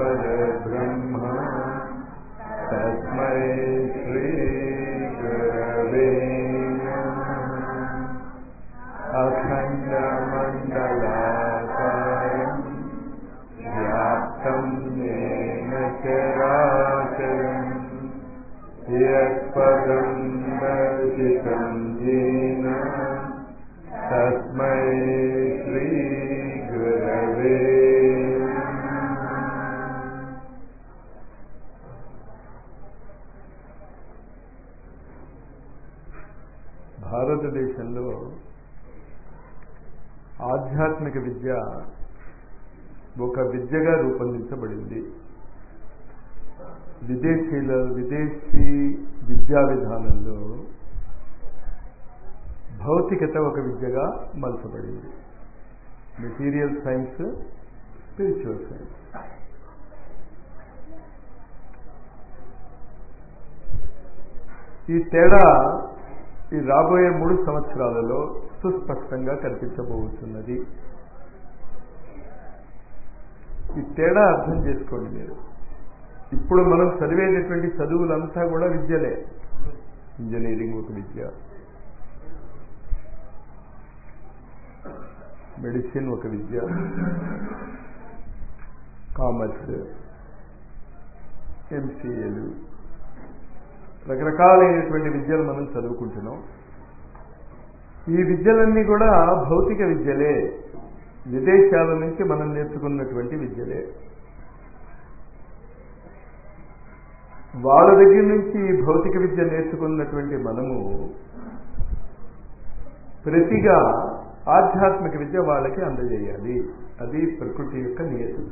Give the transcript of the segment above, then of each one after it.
परब्रह्म तस्मै श्रीगुरवे नमः अखण्डमण्डलाकारम् व्याप्तं येन चराचरम् यत्पदं दर्शितं येन तस्मै श्रीगुरवे భారతదేశంలో ఆధ్యాత్మిక విద్య ఒక విద్యగా రూపొందించబడింది విదేశీల విదేశీ విద్యా విధానంలో భౌతికత ఒక విద్యగా మలచబడింది మెటీరియల్ సైన్స్ స్పిరిచువల్ సైన్స్ ఈ తేడా ఈ రాబోయే మూడు సంవత్సరాలలో సుస్పష్టంగా కనిపించబోతున్నది ఈ తేడా అర్థం చేసుకోండి మీరు ఇప్పుడు మనం చదివేటటువంటి చదువులంతా కూడా విద్యలే ఇంజనీరింగ్ ఒక విద్య మెడిసిన్ ఒక విద్య కామర్స్ ఎంసీఏలు రకరకాలైనటువంటి విద్యలు మనం చదువుకుంటున్నాం ఈ విద్యలన్నీ కూడా భౌతిక విద్యలే విదేశాల నుంచి మనం నేర్చుకున్నటువంటి విద్యలే వాళ్ళ దగ్గర నుంచి ఈ భౌతిక విద్య నేర్చుకున్నటువంటి మనము ప్రతిగా ఆధ్యాత్మిక విద్య వాళ్ళకి అందజేయాలి అది ప్రకృతి యొక్క నియతి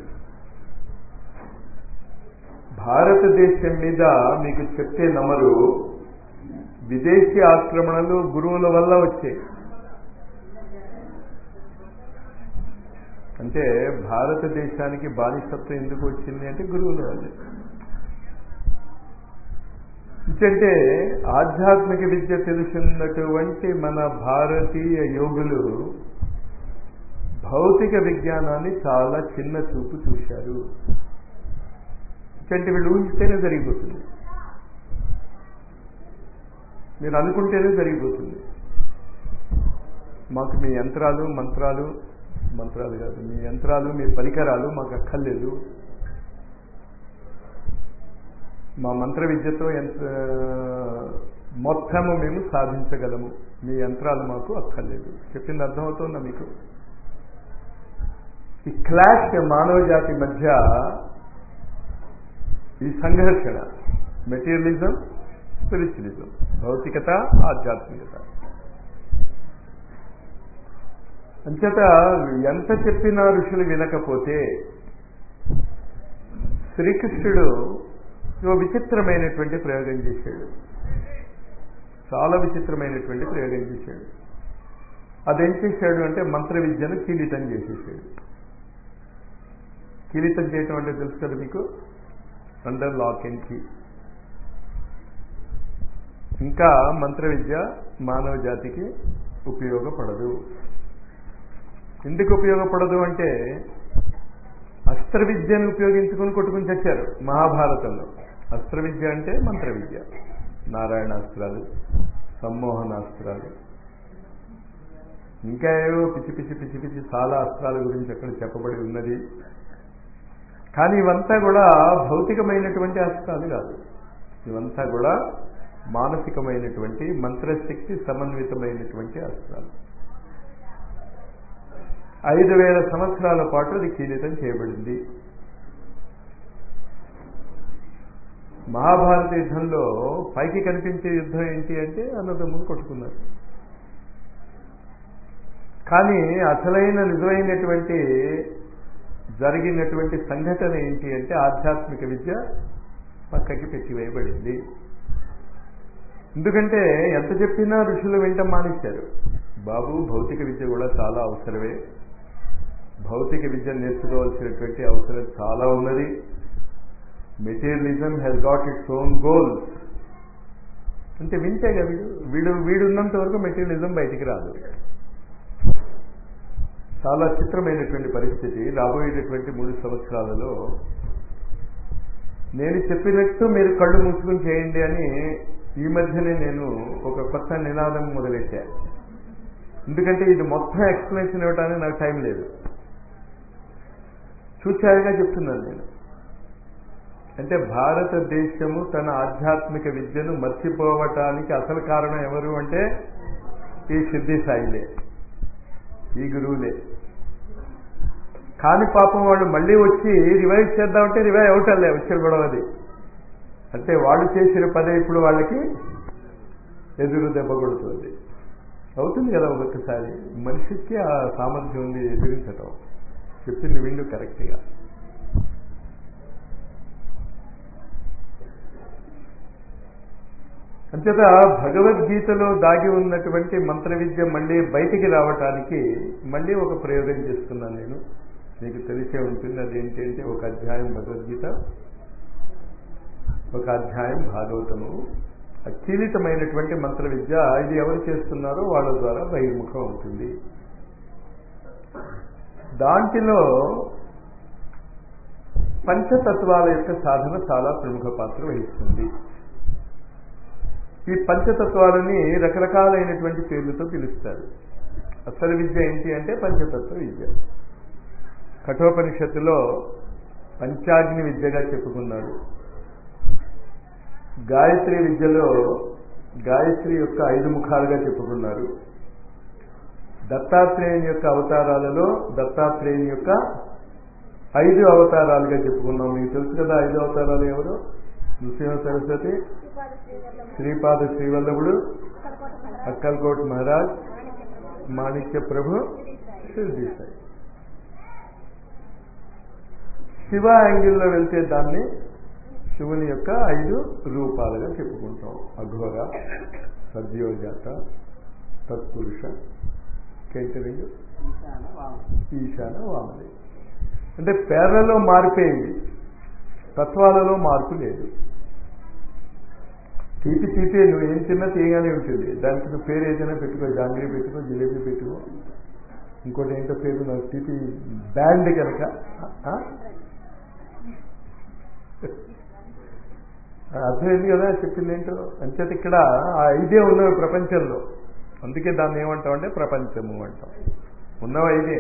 భారతదేశం మీద మీకు చెప్తే నమ్మరు విదేశీ ఆక్రమణలు గురువుల వల్ల వచ్చాయి అంటే భారతదేశానికి బానిసత్వం ఎందుకు వచ్చింది అంటే గురువుల వల్లే ఎందుకంటే ఆధ్యాత్మిక విద్య తెలుసున్నటువంటి మన భారతీయ యోగులు భౌతిక విజ్ఞానాన్ని చాలా చిన్న చూపు చూశారు ఎందుకంటే వీళ్ళు ఊహిస్తేనే జరిగిపోతుంది మీరు అనుకుంటేనే జరిగిపోతుంది మాకు మీ యంత్రాలు మంత్రాలు మంత్రాలు కాదు మీ యంత్రాలు మీ పరికరాలు మాకు అక్కర్లేదు మా మంత్ర విద్యతో ఎంత మొత్తము మేము సాధించగలము మీ యంత్రాలు మాకు అక్కర్లేదు చెప్పింది అర్థమవుతుందా మీకు ఈ క్లాష్ మానవ జాతి మధ్య ఈ సంఘర్షణ మెటీరియలిజం స్పిరిచువలిజం భౌతికత ఆధ్యాత్మికత అంచేత ఎంత చెప్పినా ఋషులు వినకపోతే శ్రీకృష్ణుడు ఓ విచిత్రమైనటువంటి ప్రయోగం చేశాడు చాలా విచిత్రమైనటువంటి ప్రయోగం చేశాడు అదేం చేశాడు అంటే మంత్ర విద్యను కీలితం చేసేసాడు కీలితం చేయటం అంటే తెలుసు కదా మీకు అండర్ లాక్ అండ్ కీ ఇంకా మంత్ర విద్య మానవ జాతికి ఉపయోగపడదు ఎందుకు ఉపయోగపడదు అంటే అస్త్ర విద్యను ఉపయోగించుకొని కొట్టుకుని చచ్చారు మహాభారతంలో అస్త్ర విద్య అంటే మంత్ర విద్య నారాయణాస్త్రాలు సమ్మోహనాస్త్రాలు ఇంకా ఏవో పిచ్చి పిచ్చి పిచ్చి పిచ్చి చాలా అస్త్రాల గురించి అక్కడ చెప్పబడి ఉన్నది కానీ ఇవంతా కూడా భౌతికమైనటువంటి అస్త్రాలు కాదు ఇవంతా కూడా మానసికమైనటువంటి మంత్రశక్తి సమన్వితమైనటువంటి అస్త్రాలు ఐదు వేల సంవత్సరాల పాటు అది కీలితం చేయబడింది మహాభారత యుద్ధంలో పైకి కనిపించే యుద్ధం ఏంటి అంటే అన్నదమ్ములు కొట్టుకున్నారు కానీ అసలైన నిజమైనటువంటి జరిగినటువంటి సంఘటన ఏంటి అంటే ఆధ్యాత్మిక విద్య పక్కకి పెట్టివేయబడింది ఎందుకంటే ఎంత చెప్పినా ఋషులు వింటం మానేశారు బాబు భౌతిక విద్య కూడా చాలా అవసరమే భౌతిక విద్య నేర్చుకోవాల్సినటువంటి అవసరం చాలా ఉన్నది materialism has got its own goals అంటే వింటేగా వీడు వీడు వీడున్నంత వరకు మెటీరియలిజం బయటికి రాదు చాలా చిత్రమైనటువంటి పరిస్థితి రాబోయేటటువంటి మూడు సంవత్సరాలలో నేను చెప్పినట్టు మీరు కళ్ళు మూసుకుని చేయండి అని ఈ మధ్యనే నేను ఒక కొత్త నినాదం మొదలెట్టా ఎందుకంటే ఇది మొత్తం ఎక్స్ప్లెనేషన్ ఇవ్వడానికి నాకు టైం లేదు చూచారుగా చెప్తున్నాను నేను అంటే భారతదేశము తన ఆధ్యాత్మిక విద్యను మర్చిపోవటానికి అసలు కారణం ఎవరు అంటే ఈ సిద్ధి సాయిలే ఈ గురువులే కాని పాపం వాళ్ళు మళ్ళీ వచ్చి రివైవ్ చేద్దామంటే రివైవ్ అవుతారులే వచ్చే గొడవది అంటే వాళ్ళు చేసిన పదే ఇప్పుడు వాళ్ళకి ఎదురు దెబ్బ కొడుతుంది అవుతుంది కదా ఒక్కొక్కసారి మనిషికి ఆ సామర్థ్యం ఉంది ఎదిరించటం చెప్పింది విండు కరెక్ట్గా అంచేత భగవద్గీతలో దాగి ఉన్నటువంటి మంత్ర విద్య మళ్ళీ బయటికి రావటానికి మళ్ళీ ఒక ప్రయోగం చేస్తున్నాను నేను మీకు తెలిసే ఉంటుంది అదేంటి అంటే ఒక అధ్యాయం భగవద్గీత ఒక అధ్యాయం భాగవతము అకీలితమైనటువంటి మంత్ర విద్య ఇది ఎవరు చేస్తున్నారో వాళ్ళ ద్వారా బహిర్ముఖం అవుతుంది దాంట్లో పంచతత్వాల యొక్క సాధన చాలా ప్రముఖ పాత్ర వహిస్తుంది ఈ పంచతత్వాలని రకరకాలైనటువంటి పేర్లతో పిలుస్తారు అసలు విద్య ఏంటి అంటే పంచతత్వ విద్య కఠోపనిషత్తులో పంచాగ్ని విద్యగా చెప్పుకున్నారు గాయత్రి విద్యలో గాయత్రి యొక్క ఐదు ముఖాలుగా చెప్పుకున్నారు దత్తాత్రేయుని యొక్క అవతారాలలో దత్తాత్రేయుని యొక్క ఐదు అవతారాలుగా చెప్పుకున్నాం మీకు తెలుసు కదా ఐదు అవతారాలు ఎవరు నృసింహ సరస్వతి శ్రీపాద శ్రీవల్లభుడు అక్కల్కోట్ మహారాజ్ మాణిక్య ప్రభు షిర్డీ సాయి శివ యాంగిల్లో వెళ్తే దాన్ని శివుని యొక్క ఐదు రూపాలుగా చెప్పుకుంటాం అఘోర సద్యోజాత తత్పురుష కేటరింగ్ ఈశాన వామది అంటే పేర్లలో మార్పేయండి తత్వాలలో మార్పు లేదు తీపి తీపి నువ్వు ఏం తిన్నా తీయగానే ఉంటుంది దానికి నువ్వు పేరు ఏదైనా పెట్టుకో జాంగ్రీ పెట్టుకో జిలేబీ పెట్టుకో ఇంకోటి ఏంటో పేరు నాకు తీపి బ్యాండ్ కనుక అర్థమైంది కదా చెప్పింది ఏంటో అంచేత ఇక్కడ ఆ ఐదే ఉన్నవి ప్రపంచంలో అందుకే దాన్ని ఏమంటాం అంటే ప్రపంచము అంటాం ఉన్నవి ఐదే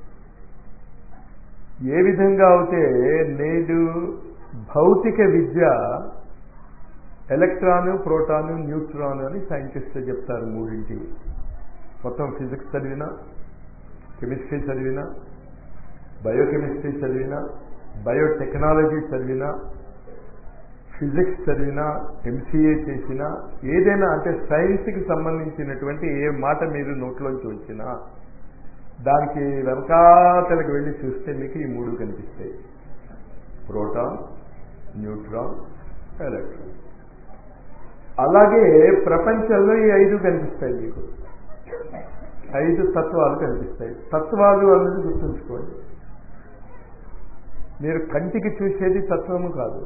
ఏ విధంగా అయితే నేడు భౌతిక విద్య ఎలక్ట్రాను ప్రోటాను న్యూట్రాను అని సైంటిస్టులు చెప్తారు మూడింటి మొత్తం ఫిజిక్స్ చదివినా కెమిస్ట్రీ చదివినా బయోకెమిస్ట్రీ చదివినా బయోటెక్నాలజీ చదివినా ఫిజిక్స్ చదివినా ఎంసీఏ చేసినా ఏదైనా అంటే సైన్స్కి సంబంధించినటువంటి ఏ మాట మీరు నోట్లోంచి వచ్చినా దానికి వెనకాతలకు వెళ్ళి చూస్తే మీకు ఈ మూడు కనిపిస్తాయి ప్రోటాన్ న్యూట్రాన్ ఎలక్ట్రాన్ అలాగే ప్రపంచంలో ఈ ఐదు కనిపిస్తాయి మీకు ఐదు తత్వాలు కనిపిస్తాయి తత్వాలు అన్నది గుర్తుంచుకోండి మీరు కంటికి చూసేది తత్వము కాదు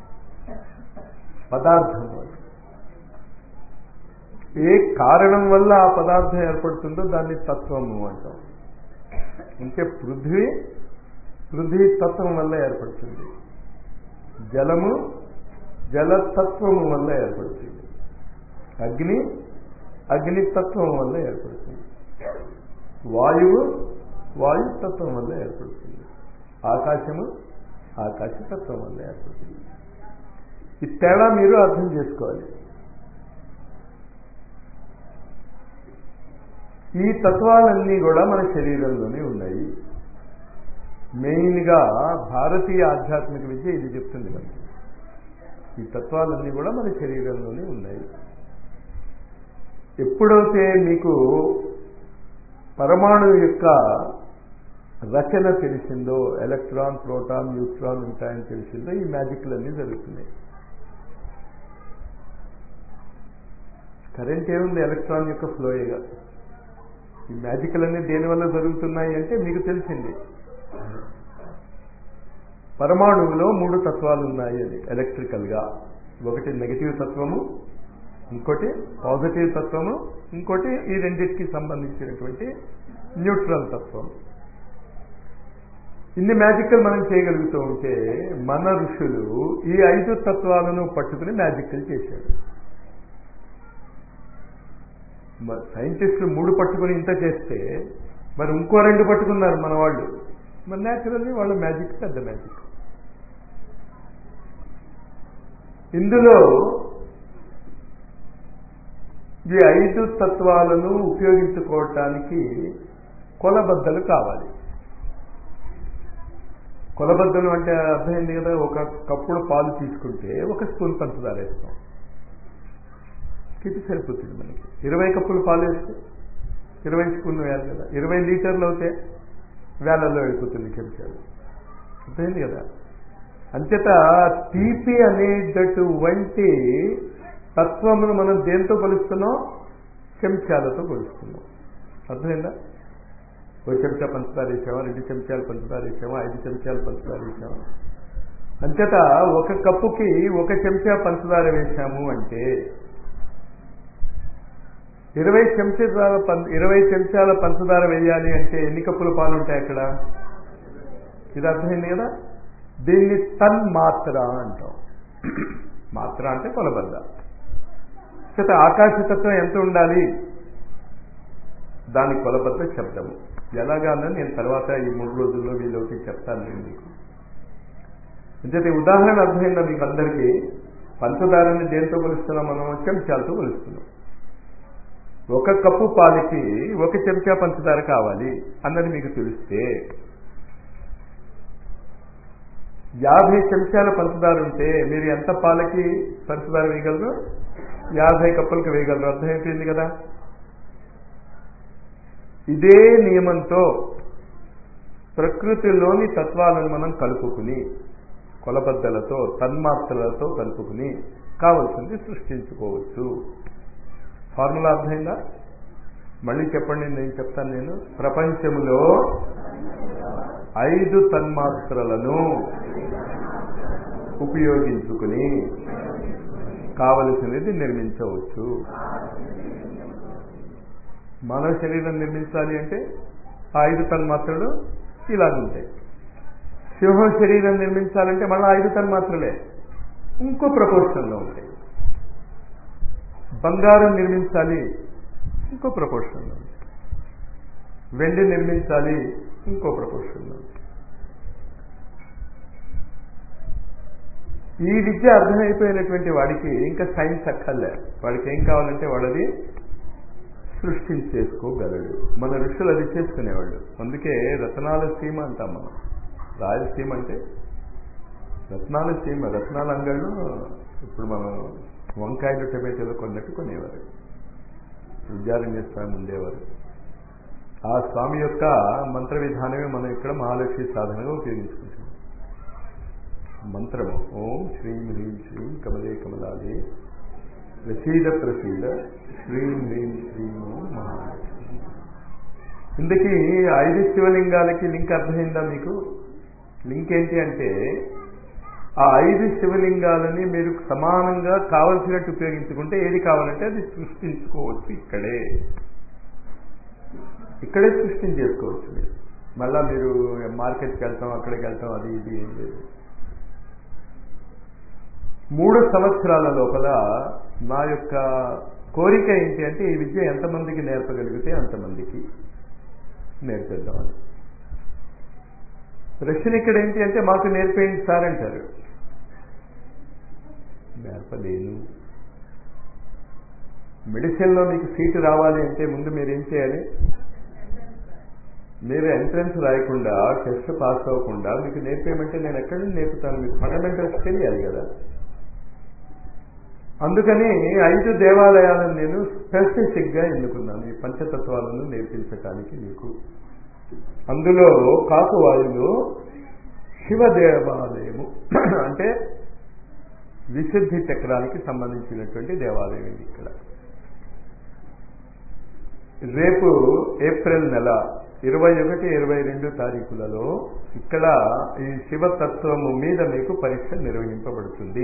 పదార్థం ఏ కారణం వల్ల ఆ పదార్థం ఏర్పడుతుందో దాన్ని తత్వము అంటాం అంటే పృథ్వీ పృథ్వీ తత్వం వల్ల ఏర్పడుతుంది జలము జలతత్వము వల్ల ఏర్పడుతుంది అగ్ని అగ్నితత్వం వల్ల ఏర్పడుతుంది వాయువు వాయుతత్వం వల్ల ఏర్పడుతుంది ఆకాశము ఆకాశతత్వం వల్ల ఏర్పడుతుంది ఈ తేడా మీరు అర్థం చేసుకోవాలి ఈ తత్వాలన్నీ కూడా మన శరీరంలోనే ఉన్నాయి మెయిన్గా భారతీయ ఆధ్యాత్మిక విద్య ఇది చెప్తుంది మనకి ఈ తత్వాలన్నీ కూడా మన శరీరంలోనే ఉన్నాయి ఎప్పుడైతే మీకు పరమాణు యొక్క రచన తెలిసిందో ఎలక్ట్రాన్ ప్రోటాన్ న్యూట్రాన్ ఉంటాయని తెలిసిందో ఈ మ్యాజిక్లన్నీ జరుగుతున్నాయి కరెంట్ ఏముంది ఎలక్ట్రాన్ యొక్క ఫ్లోయేగా ఈ మ్యాజిక్లన్నీ దేనివల్ల జరుగుతున్నాయి అంటే మీకు తెలిసింది పరమాణువులో మూడు తత్వాలు ఉన్నాయి అది ఎలక్ట్రికల్గా ఒకటి నెగటివ్ తత్వము ఇంకోటి పాజిటివ్ తత్వము ఇంకోటి ఈ రెండింటికి సంబంధించినటువంటి న్యూట్రల్ తత్వం ఇన్ని మ్యాజిక్లు మనం చేయగలుగుతూ ఉంటే మన ఋషులు ఈ ఐదు తత్వాలను పట్టుకుని మ్యాజిక్లు చేశారు సైంటిస్టులు మూడు పట్టుకుని ఇంత చేస్తే మరి ఇంకో రెండు పట్టుకున్నారు మన వాళ్ళు మరి న్యాచురల్లీ వాళ్ళ మ్యాజిక్ పెద్ద మ్యాజిక్ ఇందులో ఈ ఐదు తత్వాలను ఉపయోగించుకోవటానికి కొలబద్దలు కావాలి కొలబద్దలు అంటే అర్థమైంది కదా ఒక కప్పుడు పాలు తీసుకుంటే ఒక స్పూన్ పంచదార వేస్తాం కిటి సరిపోతుంది మనకి ఇరవై కప్పులు పాలు వేస్తే ఇరవై స్పూన్లు వేయాలి కదా ఇరవై లీటర్లు అవుతే వేలల్లో వెళ్ళిపోతుంది చెంచాలు అర్థమైంది కదా అంచేత తీపి అనేటట్టు వంటి తత్వమును మనం దేంతో కొలుస్తున్నాం చెంచాలతో కొలుస్తున్నాం అర్థమైందా ఒక చెంచా పంచదార వేసామా రెండు చెంచాలు పంచదార వేసామా ఐదు చెంచాలు పంచదార వేసామా అంచేత ఒక కప్పుకి ఒక చెంచా పంచదార వేసాము అంటే ఇరవై చెంచాల ఇరవై చెంచాల పంచదార వేయాలి అంటే ఎన్ని కప్పుల పాలు ఉంటాయి అక్కడ ఇది అర్థమైంది కదా దీన్ని తన్మాత్ర అంటాం మాత్ర అంటే కొలబద్ద చేత ఆకాశతత్వం ఎంత ఉండాలి దాని కొలబద్ద శబ్దము ఎలాగానని నేను తర్వాత ఈ మూడు రోజుల్లో వీళ్ళకి చెప్తాను నేను మీకు అంచేత ఉదాహరణ అర్థమైందా మీకు అందరికీ పంచదారని దేంతో కొలుస్తున్నాం మనం చెంచాలతో కొలుస్తున్నాం ఒక కప్పు పాలకి ఒక చెంచా పంచదార కావాలి అన్నది మీకు తెలిస్తే యాభై చెంచాల పంచదార ఉంటే మీరు ఎంత పాలకి పంచదార వేయగలరు యాభై కప్పులకు వేయగలరు అర్థమైపోయింది కదా ఇదే నియమంతో ప్రకృతిలోని తత్వాలను మనం కలుపుకుని కొలబద్దలతో తన్మాత్రలతో కలుపుకుని కావలసింది సృష్టించుకోవచ్చు ఫార్ములా అర్థమైందా మళ్ళీ చెప్పండి నేను చెప్తాను నేను ప్రపంచంలో ఐదు తన్మాత్రలను ఉపయోగించుకుని కావలసినది నిర్మించవచ్చు మానవ శరీరం నిర్మించాలి అంటే ఆ ఐదు తన్మాత్రలు ఇలాగుంటాయి సింహం శరీరం నిర్మించాలంటే మళ్ళీ ఐదు తన్మాత్రలే ఇంకో ప్రపోర్షన్లో ఉంటాయి బంగారం నిర్మించాలి ఇంకో ప్రపోర్షన్లో వెండి నిర్మించాలి ఇంకో ప్రపోర్షన్లో ఈ విద్య అర్థమైపోయినటువంటి వాడికి ఇంకా సైన్స్ అక్కర్లే వాడికి ఏం కావాలంటే వాడది సృష్టించేసుకోగలడు మన ఋషులు అది చేసుకునేవాళ్ళు అందుకే రత్నాల సీమ అంటాం మనం రాయలసీమ అంటే రత్నాల సీమ రత్నాల అంగళ్ళు ఇప్పుడు మనం వంకాయలు టమాటాలు కొన్నట్టు కొనేవారు విద్యారణ్య స్వామి ఉండేవారు ఆ స్వామి యొక్క మంత్ర విధానమే మనం ఇక్కడ మహాలక్ష్మి సాధనగా ఉపయోగించుకుంటాం మంత్రము ఓం శ్రీం హ్రీం శ్రీం కమలే కమలాలే ప్రసీద ప్రసీద శ్రీం హ్రీం శ్రీం ఓం మహాలక్ష్మి ఇందుకీ ఐదు శివలింగాలకి లింక్ అర్థమైందా మీకు లింక్ ఏంటి అంటే ఆ ఐదు శివలింగాలని మీరు సమానంగా కావలసినట్టు ఉపయోగించుకుంటే ఏది కావాలంటే అది సృష్టించుకోవచ్చు ఇక్కడే ఇక్కడే సృష్టించేసుకోవచ్చు మీరు మళ్ళా మీరు మార్కెట్కి వెళ్తాం అక్కడికి వెళ్తాం అది ఇది ఏం లేదు మూడు సంవత్సరాల లోపల నా యొక్క కోరిక ఏంటి అంటే ఈ విద్య ఎంతమందికి నేర్పగలిగితే అంతమందికి నేర్పిద్దామని రష్యన్ ఇక్కడ ఏంటి అంటే మాకు నేర్పేయండి సార్ అంటారు నేర్పలేను మెడిసిన్లో మీకు సీటు రావాలి అంటే ముందు మీరు ఏం చేయాలి మీరు ఎంట్రన్స్ రాయకుండా టెస్ట్ పాస్ అవ్వకుండా మీకు నేర్పేయమంటే నేను ఎక్కడి నుంచి నేర్పుతాను మీకు ఫండమెంటల్స్ తెలియాలి కదా అందుకని ఐదు దేవాలయాలను నేను స్పెసిఫిక్గా ఎన్నుకున్నాను ఈ పంచతత్వాలను నేర్పించటానికి మీకు అందులో కాకువాయులో శివ దేవాలయము అంటే విశుద్ధి చక్రానికి సంబంధించినటువంటి దేవాలయం ఇది ఇక్కడ రేపు ఏప్రిల్ నెల ఇరవై ఒకటి ఇరవై రెండు తారీఖులలో ఇక్కడ ఈ శివతత్వము మీద మీకు పరీక్ష నిర్వహింపబడుతుంది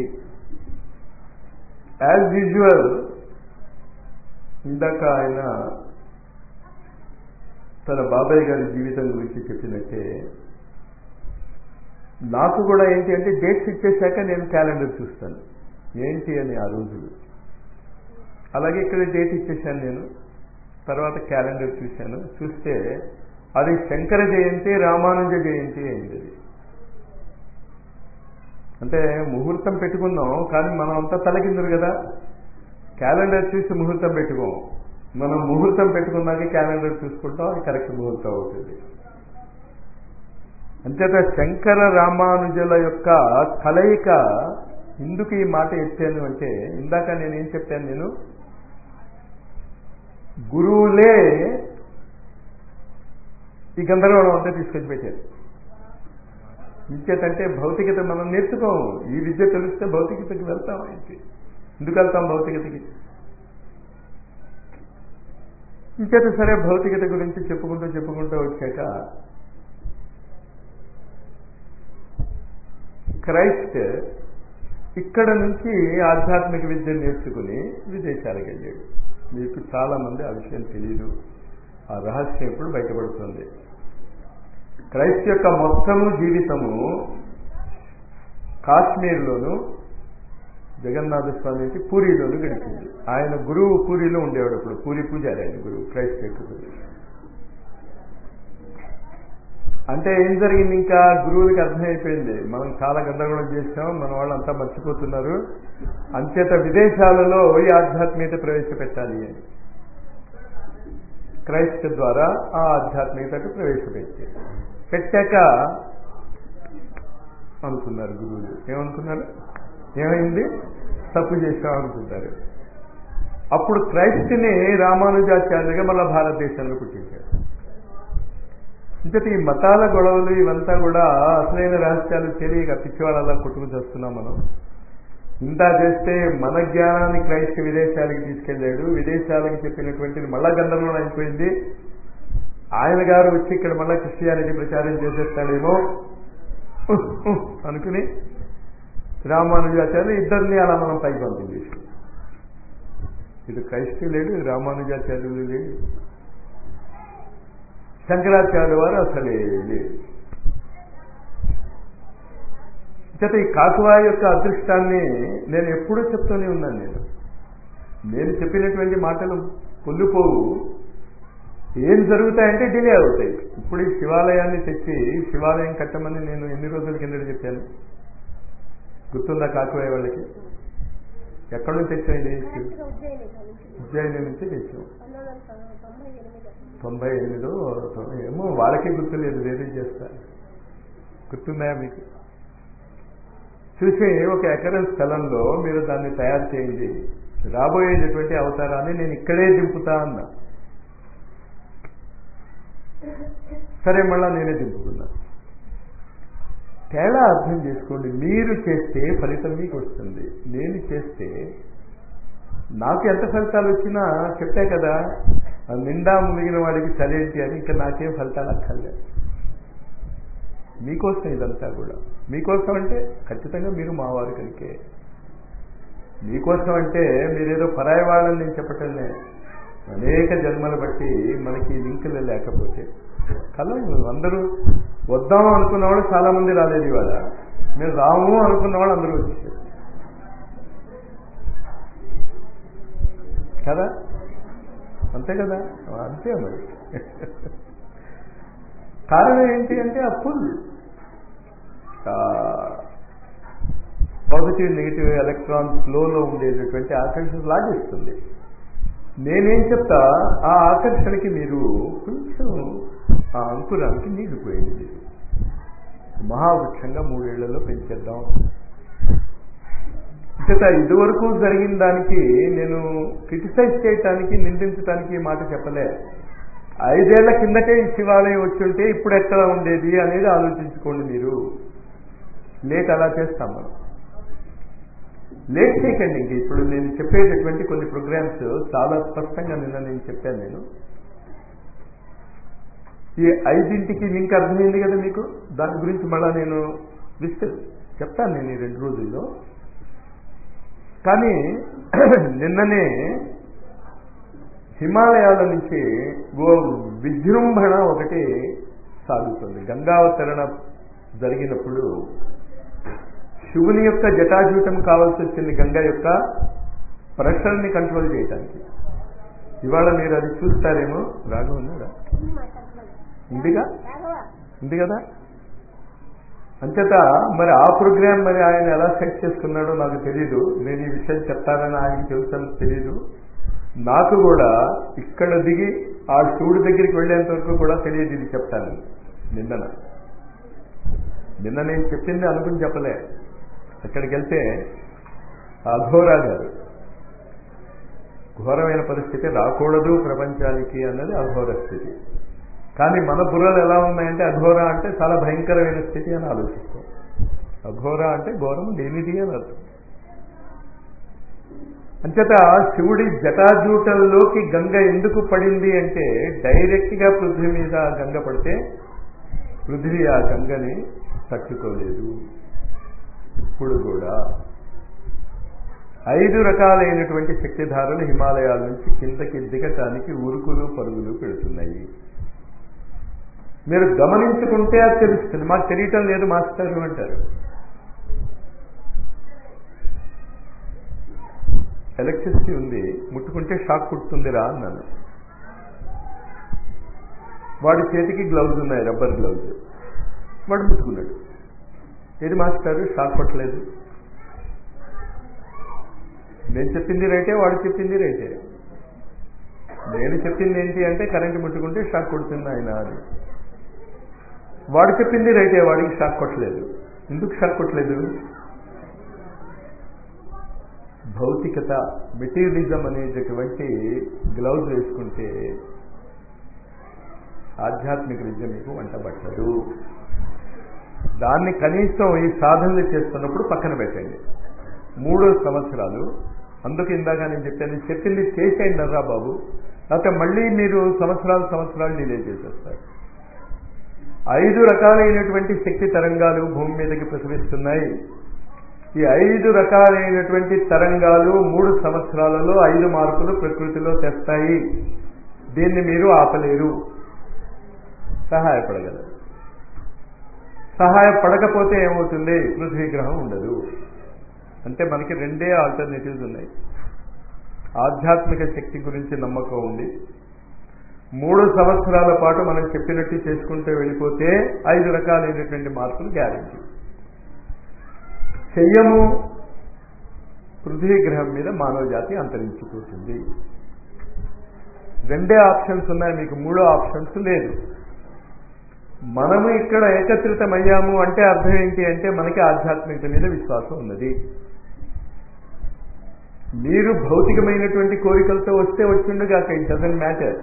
యాజ్ యూజువల్ ఇందాక ఆయన తన బాబాయ్ గారి జీవితం గురించి చెప్పినట్టే నాకు కూడా ఏంటి అంటే డేట్స్ ఇచ్చేశాక నేను క్యాలెండర్ చూస్తాను ఏంటి అని ఆ రోజులు అలాగే ఇక్కడ డేట్ ఇచ్చేసాను నేను తర్వాత క్యాలెండర్ చూశాను చూస్తే అది శంకర జయంతి రామానుజ జయంతి అయింది అది అంటే ముహూర్తం పెట్టుకున్నాం కానీ మనం అంతా తలకిందురు కదా క్యాలెండర్ చూసి ముహూర్తం పెట్టుకోం మనం ముహూర్తం పెట్టుకున్నాక క్యాలెండర్ చూసుకుంటాం అది కరెక్ట్ ముహూర్తం అవుతుంది అంచేత శంకర రామానుజుల యొక్క కలయిక ఎందుకు ఈ మాట ఎత్తాను అంటే ఇందాక నేనేం చెప్పాను నేను గురువులే ఈ గందరగోళం అంతా తీసుకొచ్చి పెట్టారు ఇంచేతంటే భౌతికత మనం నేర్చుకోము ఈ విద్య తెలిస్తే భౌతికతకి వెళ్తాం ఏంటి ఎందుకు వెళ్తాం భౌతికతకి ఇంచేత సరే భౌతికత గురించి చెప్పుకుంటూ చెప్పుకుంటూ వచ్చాక క్రైస్ట్ ఇక్కడ నుంచి ఆధ్యాత్మిక విద్య నేర్చుకుని విదేశాలకు వెళ్ళాడు మీకు చాలా మంది ఆ విషయం తెలియదు ఆ రహస్యం ఇప్పుడు బయటపడుతుంది క్రైస్ట్ యొక్క మొత్తము జీవితము కాశ్మీర్లోను జగన్నాథ స్వామి నుంచి పూరిలోను గడిచింది ఆయన గురువు పూరిలో ఉండేవాడు అప్పుడు పూరి పూజారి ఆయన గురువు క్రైస్ట్ యొక్క గురువు అంటే ఏం జరిగింది ఇంకా గురువులకి అర్థమైపోయింది మనం చాలా గందరగోళం చేసాం మన వాళ్ళు అంతా మర్చిపోతున్నారు అంచేత విదేశాలలో ఈ ఆధ్యాత్మికత ప్రవేశపెట్టాలి అని క్రైస్త ద్వారా ఆ ఆధ్యాత్మికతకు ప్రవేశపెట్టారు పెట్టాక అనుకున్నారు గురువులు ఏమనుకున్నారు ఏమైంది తప్పు చేశాం అనుకుంటారు అప్పుడు క్రైస్తుని రామానుజాచార్యులుగా మళ్ళా భారతదేశంలో పుట్టించారు ఇంకటి ఈ మతాల గొడవలు ఇవంతా కూడా అసలైన రహస్యాలు తెలియక పిచ్చివాళ్ళలా కొట్టుకుని వస్తున్నాం మనం ఇంత చేస్తే మన జ్ఞానాన్ని క్రైస్త విదేశాలకి తీసుకెళ్లాడు విదేశాలకి చెప్పినటువంటిది మళ్ళా గందరగోళం అయిపోయింది ఆయన గారు వచ్చి ఇక్కడ మళ్ళా క్రిస్టియానిటీ ప్రచారం చేసేస్తాడేమో అనుకుని రామానుజాచార్యులు ఇద్దరిని అలా మనం పైకి పంపించేసి ఇటు క్రైస్తవు లేడు రామానుజాచార్యులు లేడు శంకరాచార్యుల వారు అసలే లేదు చేత ఈ కాకువా యొక్క అదృష్టాన్ని నేను ఎప్పుడూ చెప్తూనే ఉన్నాను నేను నేను చెప్పినటువంటి మాటలు పొల్లిపోవు ఏం జరుగుతాయంటే డిలే అవుతాయి ఇప్పుడు ఈ శివాలయాన్ని తెచ్చి శివాలయం కట్టమని నేను ఎన్ని రోజుల కిందట చెప్పాను గుర్తుందా కాకువాయ వాళ్ళకి ఎక్కడి నుంచి తెచ్చాం ఇది ఉజ్జయిని నుంచి తెచ్చాం తొంభై ఎనిమిదో ఏమో వాళ్ళకే గుర్తులేదు వేరే చేస్తారు గుర్తున్నాయా మీకు చూసి ఒక ఎకరం స్థలంలో మీరు దాన్ని తయారు చేయండి రాబోయేటటువంటి అవతారాన్ని నేను ఇక్కడే దింపుతా అన్నా సరే మళ్ళా నేనే దింపుకున్నా తేడా అర్థం చేసుకోండి మీరు చేస్తే ఫలితం మీకు వస్తుంది నేను చేస్తే నాకు ఎంత ఫలితాలు వచ్చినా చెప్పే కదా నిండా మునిగిన వాడికి చలేంటి అని ఇంకా నాకేం ఫలితాలు అక్కర్లేదు మీకోసం ఇదంతా కూడా మీకోసం అంటే ఖచ్చితంగా మీరు మావారు కనుకే మీకోసం అంటే మీరేదో పరాయి వాళ్ళని నేను చెప్పటంలే అనేక జన్మలు బట్టి మనకి లింకులు లేకపోతే కలం అందరూ వద్దాము అనుకున్న వాళ్ళు చాలా మంది రాలేదు ఇవాళ మేము రాము అనుకున్న వాళ్ళు అందరూ వచ్చారు కదా అంతే కదా అంతే మరి కారణం ఏంటి అంటే ఆ పుల్ పాజిటివ్ నెగిటివ్ ఎలక్ట్రాన్ ఫ్లోలో ఉండేటటువంటి ఆకర్షణ లాగిస్తుంది నేనేం చెప్తా ఆ ఆకర్షణకి మీరు కొంచెం ఆ అంకురానికి నీళ్లు పోయింది మహావృక్షంగా మూడేళ్లలో పెంచేద్దాం చేత ఇదివరకు జరిగిన దానికి నేను క్రిటిసైజ్ చేయటానికి నిందించడానికి మాట చెప్పలే ఐదేళ్ల కిందటే ఈ శివాలయం వచ్చుంటే ఇప్పుడు ఎక్కడ ఉండేది అనేది ఆలోచించుకోండి మీరు లేట్ అలా చేస్తాం మనం లేట్ చేయకండి ఇంక ఇప్పుడు నేను చెప్పేటటువంటి కొన్ని ప్రోగ్రామ్స్ చాలా స్పష్టంగా నిన్న నేను చెప్పాను నేను ఈ ఐదింటికి లింక్ అర్థమైంది కదా మీకు దాని గురించి మళ్ళా నేను విస్తరి చెప్తాను నేను ఈ రెండు రోజుల్లో కానీ నిన్ననే హిమాలయాల నుంచి ఓ విజృంభణ ఒకటి సాగుతుంది గంగావతరణ జరిగినప్పుడు శివుని యొక్క జటాజూటం కావాల్సి వచ్చింది గంగ యొక్క ప్రెషర్ని కంట్రోల్ చేయటానికి ఇవాళ మీరు అది చూస్తారేమో రాఘవ ఉన్నాడా ఉందిగా ఉంది కదా అంచేత మరి ఆ ప్రోగ్రామ్ మరి ఆయన ఎలా సెట్ చేసుకున్నాడో నాకు తెలియదు నేను ఈ విషయం చెప్తానని ఆయనకి తెలుసని తెలియదు నాకు కూడా ఇక్కడ దిగి ఆ శివుడి దగ్గరికి వెళ్ళేంత వరకు కూడా తెలియదు ఇది చెప్తాను నిన్నన నిన్న నేను చెప్పింది అనుకుని చెప్పలే అక్కడికి వెళ్తే అఘోరా గారు ఘోరమైన పరిస్థితి రాకూడదు ప్రపంచానికి అన్నది అఘోర స్థితి కానీ మన బుర్రలు ఎలా ఉన్నాయంటే అఘోర అంటే చాలా భయంకరమైన స్థితి అని ఆలోచిస్తాం అఘోర అంటే ఘోరం లేనిది అని అర్థం అంచేత శివుడి జటాజూటంలోకి గంగ ఎందుకు పడింది అంటే డైరెక్ట్ గా పృథ్వీ మీద గంగ పడితే పృథ్వీ ఆ గంగని తట్టుకోలేదు ఇప్పుడు కూడా ఐదు రకాలైనటువంటి శక్తిధారలు హిమాలయాల నుంచి కిందకి దిగటానికి ఉరుకులు పరుగులు పెడుతున్నాయి మీరు గమనించుకుంటే అది తెలుస్తుంది మాకు తెలియటం లేదు మాస్టర్ అంటారు ఎలక్ట్రిసిటీ ఉంది ముట్టుకుంటే షాక్ కుడుతుందిరా అన్నాను వాడి చేతికి గ్లౌజ్ ఉన్నాయి రబ్బర్ గ్లౌజ్ వాడు ముట్టుకున్నాడు ఏది మాస్టారు షాక్ కొట్టలేదు నేను చెప్పింది రైటే వాడు చెప్పింది రైటే నేను చెప్పింది ఏంటి అంటే కరెంటు ముట్టుకుంటే షాక్ కొడుతుంది ఆయన అని వాడు చెప్పింది రైటే వాడికి షాక్ కొట్టలేదు ఎందుకు షాక్ కొట్టలేదు భౌతికత మెటీరియలిజం అనేటటువంటి గ్లౌజ్ వేసుకుంటే ఆధ్యాత్మిక విద్య మీకు వంట పట్టదు దాన్ని కనీసం ఈ సాధనలు చేస్తున్నప్పుడు పక్కన పెట్టండి మూడు సంవత్సరాలు అందుకు ఇందాక నేను చెప్పాను చెప్పింది చేసేయండి రా బాబు లేకపోతే మళ్ళీ మీరు సంవత్సరాలు సంవత్సరాలు డిలే చేసేస్తారు ఐదు రకాలైనటువంటి శక్తి తరంగాలు భూమి మీదకి ప్రసరిస్తున్నాయి ఈ ఐదు రకాలైనటువంటి తరంగాలు మూడు సంవత్సరాలలో ఐదు మార్పులు ప్రకృతిలో తెస్తాయి దీన్ని మీరు ఆపలేరు సహాయపడగలరు సహాయపడకపోతే ఏమవుతుంది పృథ్వీ గ్రహం ఉండదు అంటే మనకి రెండే ఆల్టర్నేటివ్స్ ఉన్నాయి ఆధ్యాత్మిక శక్తి గురించి నమ్మకం ఉంది మూడు సంవత్సరాల పాటు మనం చెప్పినట్టు చేసుకుంటూ వెళ్ళిపోతే ఐదు రకాలైనటువంటి మార్పులు గ్యారంటీ చెయ్యము పృథ్వీ గ్రహం మీద మానవ జాతి అంతరించిపోతుంది రెండే ఆప్షన్స్ ఉన్నాయి మీకు మూడో ఆప్షన్స్ లేదు మనము ఇక్కడ ఏకత్రితమయ్యాము అంటే అర్థం ఏంటి అంటే మనకి ఆధ్యాత్మికత మీద విశ్వాసం ఉన్నది మీరు భౌతికమైనటువంటి కోరికలతో వస్తే వచ్చిండుగా ఇట్ డజంట్ మ్యాటర్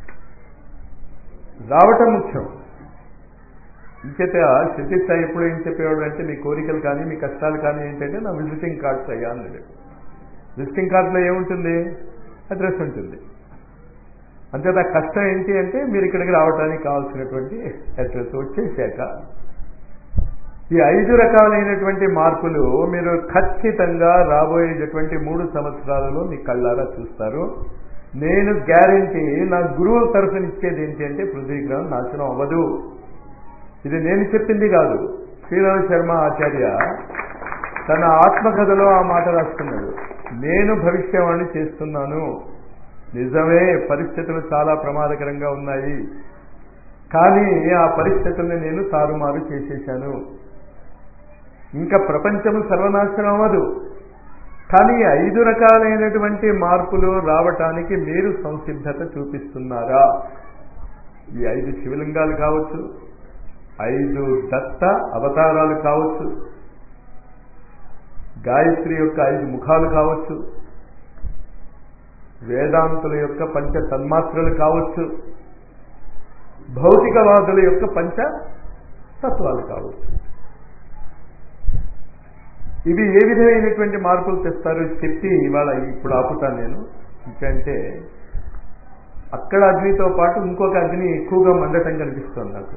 రావటం ముఖ్యం ఇంచేత శృతి సాయి ఎప్పుడు ఏం చెప్పేవాడు అంటే మీ కోరికలు కానీ మీ కష్టాలు కానీ ఏంటంటే నా విజిటింగ్ కార్డ్స్ అయ్యా అన్నాడు విజిటింగ్ కార్డులో ఏముంటుంది అడ్రస్ ఉంటుంది అంతేత కష్టం ఏంటి అంటే మీరు ఇక్కడికి రావడానికి కావాల్సినటువంటి అడ్రస్ వచ్చేసాక ఈ ఐదు రకాలైనటువంటి మార్పులు మీరు ఖచ్చితంగా రాబోయేటటువంటి మూడు సంవత్సరాలలో మీ కళ్ళారా చూస్తారు నేను గ్యారంటీ నా గురువుల తరఫున ఇచ్చేది ఏంటి అంటే పృథ్వీ గ్రహం నాశనం అవ్వదు ఇది నేను చెప్పింది కాదు శ్రీరామ శర్మ ఆచార్య తన ఆత్మకథలో ఆ మాట రాస్తున్నాడు నేను భవిష్యవాణి చేస్తున్నాను నిజమే పరిస్థితులు చాలా ప్రమాదకరంగా ఉన్నాయి కానీ ఆ పరిస్థితుల్ని నేను తారుమారు చేసేశాను ఇంకా ప్రపంచం సర్వనాశనం అవ్వదు కానీ ఐదు రకాలైనటువంటి మార్పులు రావటానికి మీరు సంసిద్ధత చూపిస్తున్నారా ఈ ఐదు శివలింగాలు కావచ్చు ఐదు దత్త అవతారాలు కావచ్చు గాయత్రి యొక్క ఐదు ముఖాలు కావచ్చు వేదాంతుల యొక్క పంచ తన్మాత్రలు కావచ్చు భౌతికవాదుల యొక్క పంచ తత్వాలు కావచ్చు ఇవి ఏ విధమైనటువంటి మార్పులు తెస్తారు చెప్పి ఇవాళ ఇప్పుడు ఆపుతాను నేను ఎందుకంటే అక్కడ అగ్నితో పాటు ఇంకొక అగ్ని ఎక్కువగా మండటం కనిపిస్తుంది నాకు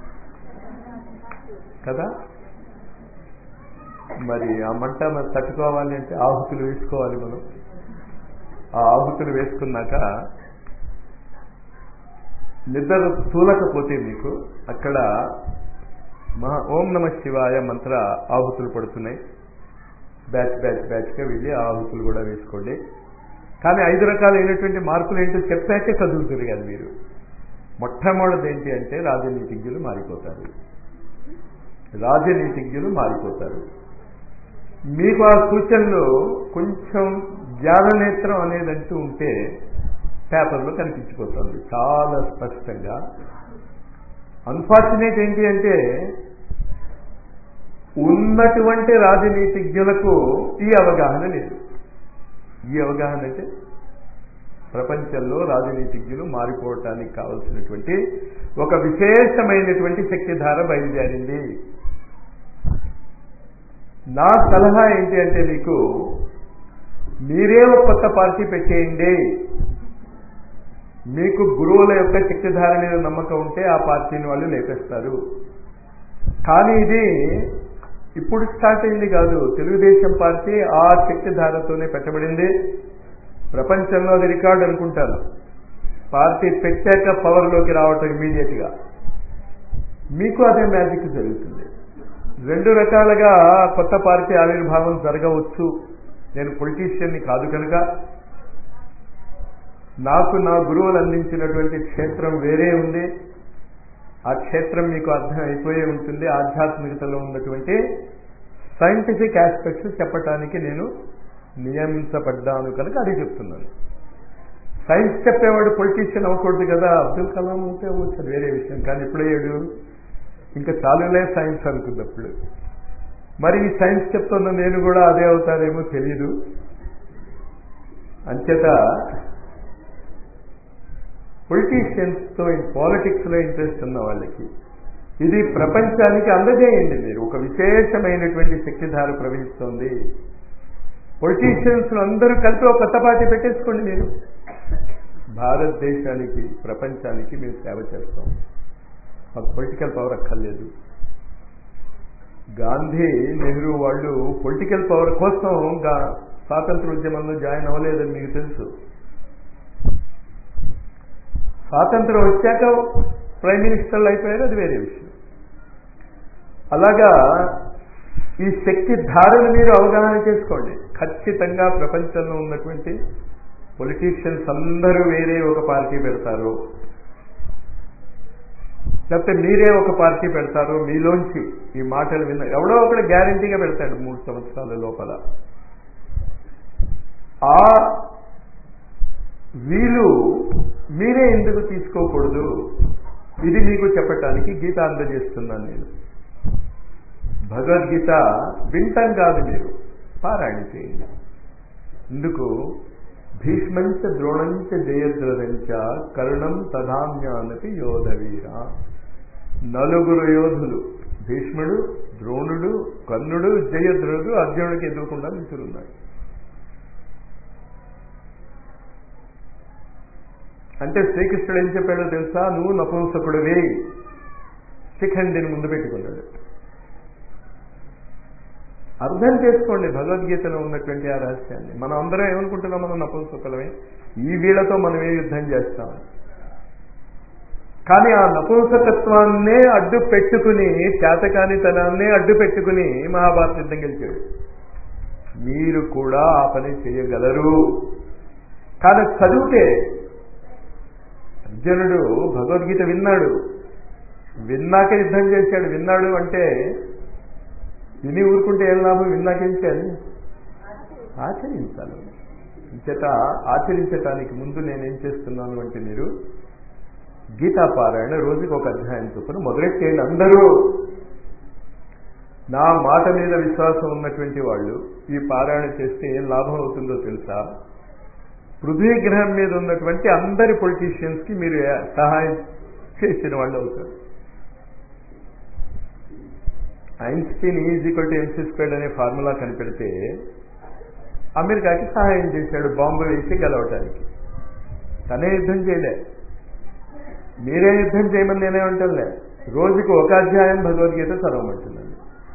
కదా మరి ఆ మంట మరి తట్టుకోవాలి అంటే ఆహుతులు వేసుకోవాలి మనం ఆ ఆహుతులు వేసుకున్నాక నిద్ర తూలకపోతే మీకు అక్కడ మహా ఓం నమ శివాయ మంత్ర ఆహుతులు పడుతున్నాయి బ్యాచ్ బ్యాచ్ బ్యాచ్గా వెళ్ళి ఆ ఆహుతులు కూడా వేసుకోండి కానీ ఐదు రకాలైనటువంటి మార్పులు ఏంటో చెప్పాకే చదువుతుంది కదా మీరు మొట్టమొదటిది ఏంటి అంటే రాజనీతిజ్ఞులు మారిపోతారు రాజనీతిజ్ఞులు మారిపోతారు మీకు ఆ సూచనలు కొంచెం జ్ఞాననేత్రం అనేది అంటూ ఉంటే పేపర్లో కనిపించిపోతుంది చాలా స్పష్టంగా అన్ఫార్చునేట్ ఏంటి అంటే ఉన్నటువంటి రాజనీతిజ్ఞులకు ఈ అవగాహన లేదు ఈ అవగాహన అంటే ప్రపంచంలో రాజనీతిజ్ఞులు మారిపోవటానికి కావలసినటువంటి ఒక విశేషమైనటువంటి శక్తిధార బయలుదేరింది నా సలహా ఏంటి అంటే మీకు మీరే ఒక కొత్త పార్టీ పెట్టేయండి మీకు గురువుల యొక్క శక్తిధార మీద నమ్మకం ఉంటే ఆ పార్టీని వాళ్ళు లేపేస్తారు కానీ ఇది ఇప్పుడు స్టార్ట్ అయింది కాదు తెలుగుదేశం పార్టీ ఆ శక్తిధారతోనే పెట్టబడింది ప్రపంచంలో అది రికార్డు అనుకుంటాను పార్టీ పెట్టాక పవర్లోకి రావటం ఇమీడియట్గా మీకు అదే మ్యాజిక్ జరుగుతుంది రెండు రకాలుగా కొత్త పార్టీ ఆవిర్భావం జరగవచ్చు నేను పొలిటీషియన్ని కాదు కనుక నాకు నా గురువులు అందించినటువంటి క్షేత్రం వేరే ఉంది ఆ క్షేత్రం మీకు అర్థం అయిపోయే ఉంటుంది ఆధ్యాత్మికతలో ఉన్నటువంటి సైంటిఫిక్ ఆస్పెక్ట్స్ చెప్పటానికి నేను నియమించబడ్డాను కనుక అది చెప్తున్నాను సైన్స్ చెప్పేవాడు పొలిటీషియన్ అవ్వకూడదు కదా అబ్దుల్ కలాం ఉంటే అవ్వచ్చు అది వేరే విషయం కానీ ఇప్పుడేడు ఇంకా చాలులే సైన్స్ అనుకున్నప్పుడు మరి ఈ సైన్స్ చెప్తున్న నేను కూడా అదే అవుతానేమో తెలీదు అంచేత పొలిటీషియన్స్తో పాలిటిక్స్లో ఇంట్రెస్ట్ ఉన్న వాళ్ళకి ఇది ప్రపంచానికి అందజేయండి మీరు ఒక విశేషమైనటువంటి శక్తిధార ప్రవహిస్తోంది పొలిటీషియన్స్ అందరూ కలిపి ఒక కొత్త పార్టీ పెట్టేసుకోండి మీరు భారతదేశానికి ప్రపంచానికి మేము సేవ చేస్తాం మాకు పొలిటికల్ పవర్ అక్కర్లేదు గాంధీ నెహ్రూ వాళ్ళు పొలిటికల్ పవర్ కోసం స్వాతంత్ర ఉద్యమంలో జాయిన్ అవ్వలేదని మీకు తెలుసు స్వాతంత్రం వచ్చాక ప్రైమ్ మినిస్టర్లు అయిపోయారు అది వేరే విషయం అలాగా ఈ శక్తి ధారను మీరు అవగాహన చేసుకోండి ఖచ్చితంగా ప్రపంచంలో ఉన్నటువంటి పొలిటీషియన్స్ అందరూ వేరే ఒక పార్టీ పెడతారు లేకపోతే మీరే ఒక పార్టీ పెడతారు మీలోంచి ఈ మాటలు విన్న ఎవడో ఒకడు గ్యారంటీగా పెడతాడు మూడు సంవత్సరాల లోపల ఆ వీలు మీరే ఎందుకు తీసుకోకూడదు ఇది మీకు చెప్పటానికి గీత అందజేస్తున్నాను నేను భగవద్గీత వింటం కాదు మీరు పారాయణ చేయండి ఎందుకు భీష్మంచ ద్రోణంచ జయద్రథంచ కరుణం తధామ్యానపి యోధవీర నలుగురు యోధులు భీష్ముడు ద్రోణుడు కర్ణుడు జయద్రథుడు అర్జునుడికి ఎదురకుండా నిలుచున్నారు అంటే శ్రీకృష్ణుడు ఏం చెప్పాడో తెలుసా నువ్వు నపుంసకుడివి శిఖండిని ముందు పెట్టుకున్నాడు అర్థం చేసుకోండి భగవద్గీతలో ఉన్నటువంటి ఆ రహస్యాన్ని మనం అందరం ఏమనుకుంటున్నాం మనం నపుంసకులమే ఈ వీళ్ళతో మనం ఏ యుద్ధం చేస్తాం కానీ ఆ నపుంసకత్వాన్నే అడ్డు పెట్టుకుని చేతకానితనాన్నే అడ్డు పెట్టుకుని మహాభారత యుద్ధం గెలిచాడు మీరు కూడా ఆ పని చేయగలరు కానీ చదివితే అర్జునుడు భగవద్గీత విన్నాడు విన్నాక యుద్ధం చేశాడు విన్నాడు అంటే విని ఊరుకుంటే ఏం లాభం విన్నాకేం చేయాలి ఆచరించాలి చేత ఆచరించటానికి ముందు నేనేం చేస్తున్నాను అంటే మీరు గీతాపారాయణ రోజుకి ఒక అధ్యాయం చొప్పున మొదలెట్టేయండి అందరూ నా మాట మీద విశ్వాసం ఉన్నటువంటి వాళ్ళు ఈ పారాయణ చేస్తే ఏం లాభం అవుతుందో తెలుసా పృథ్వీ గ్రహం మీద ఉన్నటువంటి అందరి పొలిటీషియన్స్ కి మీరు సహాయం చేసిన వాళ్ళు అవుతారు Einstein is equal to M C squared అనే ఫార్ములా కనిపెడితే అమెరికాకి సహాయం చేశాడు బాంబు వేసి గెలవటానికి తనే యుద్ధం చేయలే మీరే యుద్ధం చేయమని నేనేమంటానులే రోజుకు ఒక అధ్యాయం భగవద్గీత చదవమంటున్నాను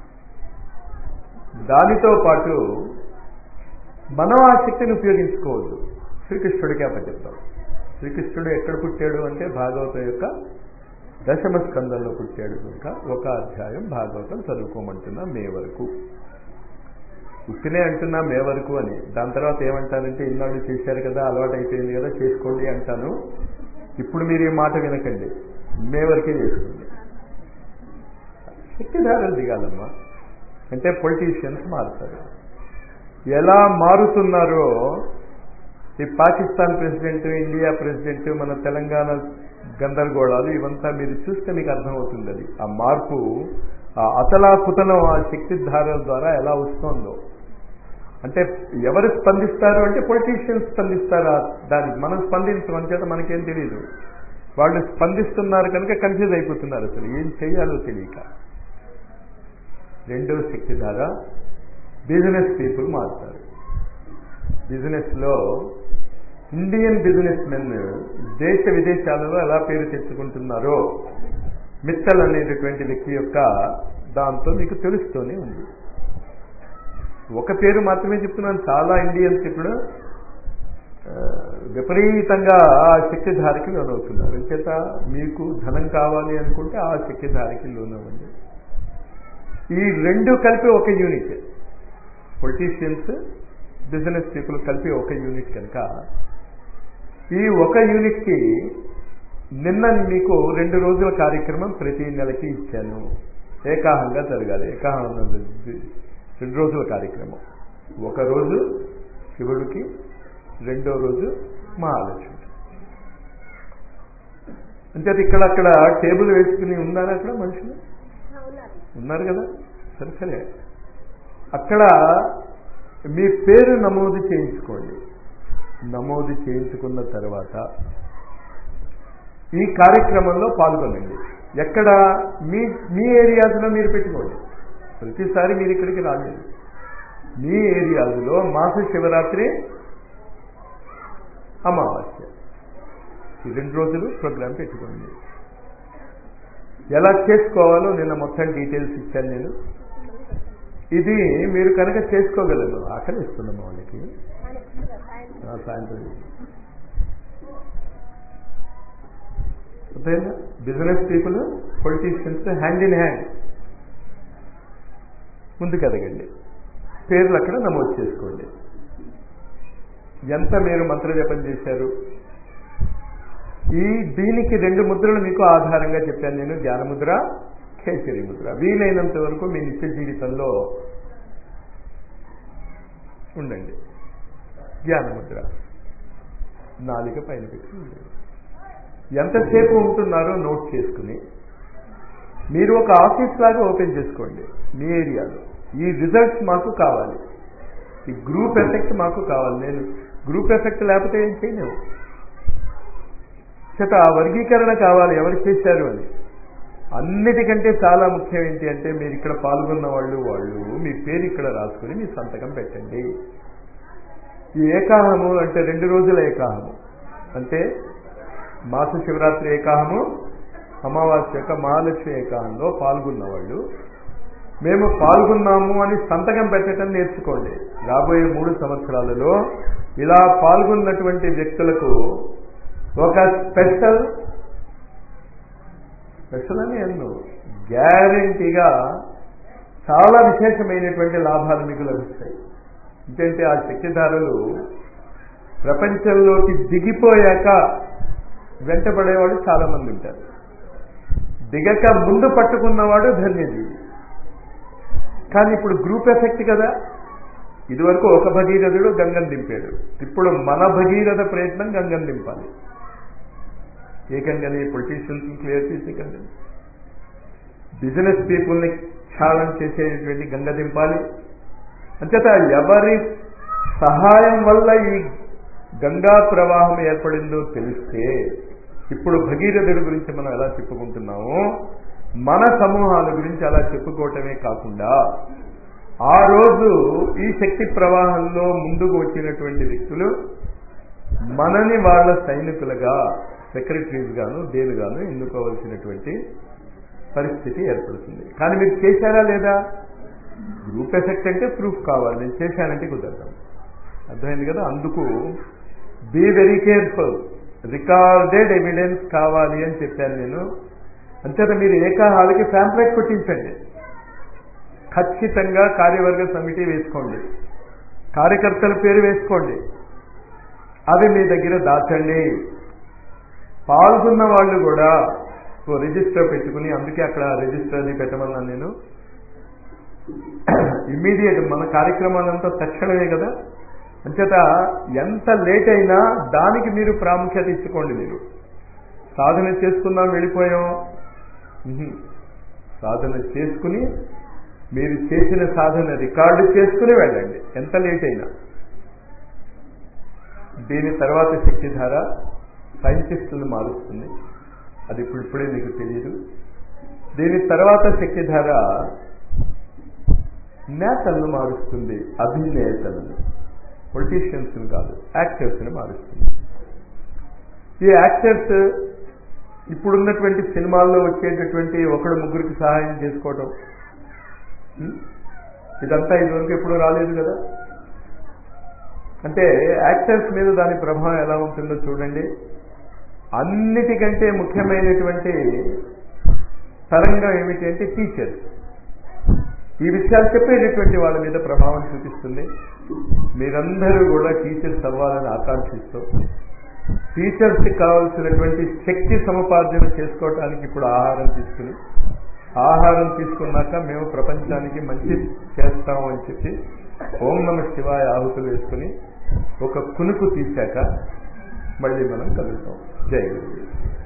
దానితో పాటు మనం ఆ శక్తిని ఉపయోగించుకోవద్దు శ్రీకృష్ణుడికి అప్పచెప్తాం శ్రీకృష్ణుడు ఎక్కడ పుట్టాడు అంటే భాగవతం యొక్క దశమ స్కందంలో పుట్టాడు కనుక ఒక అధ్యాయం భాగవతం చదువుకోమంటున్నా మే వరకు ఉత్తినే అంటున్నా మే వరకు అని దాని తర్వాత ఏమంటానంటే ఇన్నాళ్ళు చేశారు కదా అలవాటు అయిపోయింది కదా చేసుకోండి అంటాను ఇప్పుడు మీరు ఈ మాట వినకండి మే వరకే చేసుకోండి శక్తిధారలు దిగాలమ్మా అంటే పొలిటీషియన్స్ మారుతారు ఎలా మారుతున్నారో ఈ పాకిస్తాన్ ప్రెసిడెంట్ ఇండియా ప్రెసిడెంట్ మన తెలంగాణ గందరగోళాలు ఇవంతా మీరు చూస్తే మీకు అర్థమవుతుంది అది ఆ మార్పు ఆ అతలాకుతలం ఆ శక్తి ధారల ద్వారా ఎలా వస్తుందో అంటే ఎవరు స్పందిస్తారు అంటే పొలిటీషియన్స్ స్పందిస్తారు దానికి మనం స్పందించడం చేత మనకేం తెలియదు వాళ్ళు స్పందిస్తున్నారు కనుక కన్ఫ్యూజ్ అయిపోతున్నారు అసలు ఏం చేయాలో తెలియక రెండవ శక్తి ద్వారా బిజినెస్ పీపుల్ మారుతారు బిజినెస్లో ఇండియన్ బిజినెస్ మెన్ దేశ విదేశాలలో ఎలా పేరు తెచ్చుకుంటున్నారో మిత్తల్ అనేటటువంటి వ్యక్తి యొక్క దాంతో మీకు తెలుస్తూనే ఉంది ఒక పేరు మాత్రమే చెప్తున్నాను చాలా ఇండియన్స్ ఇప్పుడు విపరీతంగా ఆ శక్తిధారికి లోనవుతున్నారు చేత మీకు ధనం కావాలి అనుకుంటే ఆ శక్తిధారికి లోనవ్వండి ఈ రెండు కలిపి ఒక యూనిట్ పొలిటీషియన్స్ బిజినెస్ పీపుల్ కలిపి ఒక యూనిట్ కనుక ఈ ఒక యూనిట్కి నిన్న మీకు రెండు రోజుల కార్యక్రమం ప్రతి నెలకి ఇచ్చాను ఏకాహంగా జరగాలి ఏకాహం రెండు రోజుల కార్యక్రమం ఒక రోజు శివుడికి రెండో రోజు మహాలక్ష్మి అంటే ఇక్కడ అక్కడ టేబుల్ వేసుకుని ఉన్నారా అక్కడ మనుషులు ఉన్నారు కదా సరే సరే అక్కడ మీ పేరు నమోదు చేయించుకోండి నమోదు చేయించుకున్న తర్వాత ఈ కార్యక్రమంలో పాల్గొనండి ఎక్కడ మీ మీ ఏరియాస్లో మీరు పెట్టుకోండి ప్రతిసారి మీరు ఇక్కడికి రాలేదు మీ ఏరియాస్లో మాస శివరాత్రి అమావాస్య ఈ రెండు రోజులు ప్రోగ్రాం పెట్టుకోండి ఎలా చేసుకోవాలో నిన్న మొత్తం డీటెయిల్స్ ఇచ్చాను నేను ఇది మీరు కనుక చేసుకోగలరు ఆకలి ఇస్తున్నాం వాళ్ళకి సాయంత్రం business people politicians hand in hand ముందుకు ఎదగండి పేర్లు అక్కడ నమోదు చేసుకోండి ఎంత మీరు మంత్రజపం చేశారు ఈ దీనికి రెండు ముద్రలు మీకు ఆధారంగా చెప్పాను నేను జ్ఞానముద్ర కేసరి ముద్ర వీలైనంత వరకు మీ నిత్య జీవితంలో ఉండండి జ్ఞానముద్ర నాలిక పైన పెట్టి ఉండండి ఎంతసేపు ఉంటున్నారో నోట్ చేసుకుని మీరు ఒక ఆఫీస్ లాగా ఓపెన్ చేసుకోండి మీ ఏరియాలో ఈ రిజల్ట్స్ మాకు కావాలి ఈ గ్రూప్ ఎఫెక్ట్ మాకు కావాలి నేను గ్రూప్ ఎఫెక్ట్ లేకపోతే ఏం చేయలేము చేత ఆ వర్గీకరణ కావాలి ఎవరు చేశారు అని అన్నిటికంటే చాలా ముఖ్యం ఏంటి అంటే మీరు ఇక్కడ పాల్గొన్న వాళ్ళు వాళ్ళు మీ పేరు ఇక్కడ రాసుకుని మీ సంతకం పెట్టండి ఈ ఏకాహము అంటే రెండు రోజుల ఏకాహము అంటే మాస శివరాత్రి ఏకాహము అమావాస్య యొక్క మహాలక్ష్మి ఏకాహంలో పాల్గొన్న వాళ్ళు మేము పాల్గొన్నాము అని సంతకం పెట్టడం నేర్చుకోండి రాబోయే మూడు సంవత్సరాలలో ఇలా పాల్గొన్నటువంటి వ్యక్తులకు ఒక స్పెషల్ స్పెషల్ అని ఎన్నో గ్యారంటీగా చాలా విశేషమైనటువంటి లాభాలు మీకు లభిస్తాయి ఎందుకంటే ఆ శక్తిధారలు ప్రపంచంలోకి దిగిపోయాక వెంటబడేవాడు చాలా మంది ఉంటారు దిగక ముందు పట్టుకున్నవాడు ధన్యజీవి కానీ ఇప్పుడు గ్రూప్ ఎఫెక్ట్ కదా ఇదివరకు ఒక భగీరథుడు గంగం దింపాడు ఇప్పుడు మన భగీరథ ప్రయత్నం గంగం దింపాలి ఏ గంగని పొలిటీషియన్స్ క్లియర్ చేసే గంగని బిజినెస్ పీపుల్ని క్షాళం చేసేటువంటి గంగ దింపాలి అంచేత ఎవరి సహాయం వల్ల ఈ గంగా ప్రవాహం ఏర్పడిందో తెలిస్తే ఇప్పుడు భగీరథుడి గురించి మనం ఎలా చెప్పుకుంటున్నామో మన సమూహాల గురించి అలా చెప్పుకోవటమే కాకుండా ఆ రోజు ఈ శక్తి ప్రవాహంలో ముందుకు వచ్చినటువంటి వ్యక్తులు మనని వాళ్ళ సైనికులుగా సెక్రటరీస్ గాను దేనిగాను ఎన్నుకోవాల్సినటువంటి పరిస్థితి ఏర్పడుతుంది కానీ మీరు చేశారా లేదా గ్రూప్ ఎఫెక్ట్ అంటే ప్రూఫ్ కావాలి నేను చేశానంటే కుదరదు అర్థమైంది కదా అందుకు be very careful recorded evidence కావాలి అని చెప్పాను నేను అంతేత మీరు ఏకాహాలకి ఫ్యాంప్లెట్ కొట్టించండి ఖచ్చితంగా కార్యవర్గ సమితి వేసుకోండి కార్యకర్తల పేరు వేసుకోండి అవి మీ దగ్గర దాచండి పాల్గొన్న వాళ్ళు కూడా ఓ రిజిస్టర్ పెట్టుకుని అందుకే అక్కడ రిజిస్టర్ అది పెట్టమన్నాను నేను ఇమ్మీడియట్ మన కార్యక్రమాలంతా తక్షణమే కదా అంచేత ఎంత లేట్ అయినా దానికి మీరు ప్రాముఖ్యత ఇచ్చుకోండి మీరు సాధన చేసుకుందాం వెళ్ళిపోయాం ఉహు. సాధన చేసుకుని మీరు చేసిన సాధన రికార్డు చేసుకుని వెళ్ళండి ఎంత లేట్ అయినా దీని తర్వాత శక్తిధార సైంటిస్టులను మారుస్తుంది అది ఇప్పుడు ఇప్పుడే మీకు తెలియదు దీని తర్వాత శక్తిధార నేతలను మారుస్తుంది అభినేతలను పొలిటీషియన్స్ కాదు యాక్టర్స్ని మారుస్తుంది ఈ యాక్టర్స్ ఇప్పుడున్నటువంటి సినిమాల్లో వచ్చేటటువంటి ఒకడు ముగ్గురికి సహాయం చేసుకోవటం ఉం? ఇదంతా ఇదివరకు ఎప్పుడూ రాలేదు కదా అంటే యాక్టర్స్ మీద దాని ప్రభావం ఎలా ఉంటుందో చూడండి అన్నిటికంటే ముఖ్యమైనటువంటి తరంగం ఏమిటి అంటే టీచర్స్ ఈ విషయాలు చెప్పేటటువంటి వాళ్ళ మీద ప్రభావం చూపిస్తుంది మీరందరూ కూడా టీచర్స్ అవ్వాలని ఆకాంక్షిస్తూ టీచర్స్కి కావాల్సినటువంటి శక్తి సముపార్జన చేసుకోవటానికి ఇప్పుడు ఆహారం తీసుకుని ఆహారం తీసుకున్నాక మేము ప్రపంచానికి మంచి చేస్తాము అని చెప్పి ఓం నమ శివాయ ఆహుతులు వేసుకుని ఒక కునుకు తీశాక మళ్ళీ మనం కలుగుతాం జై గురు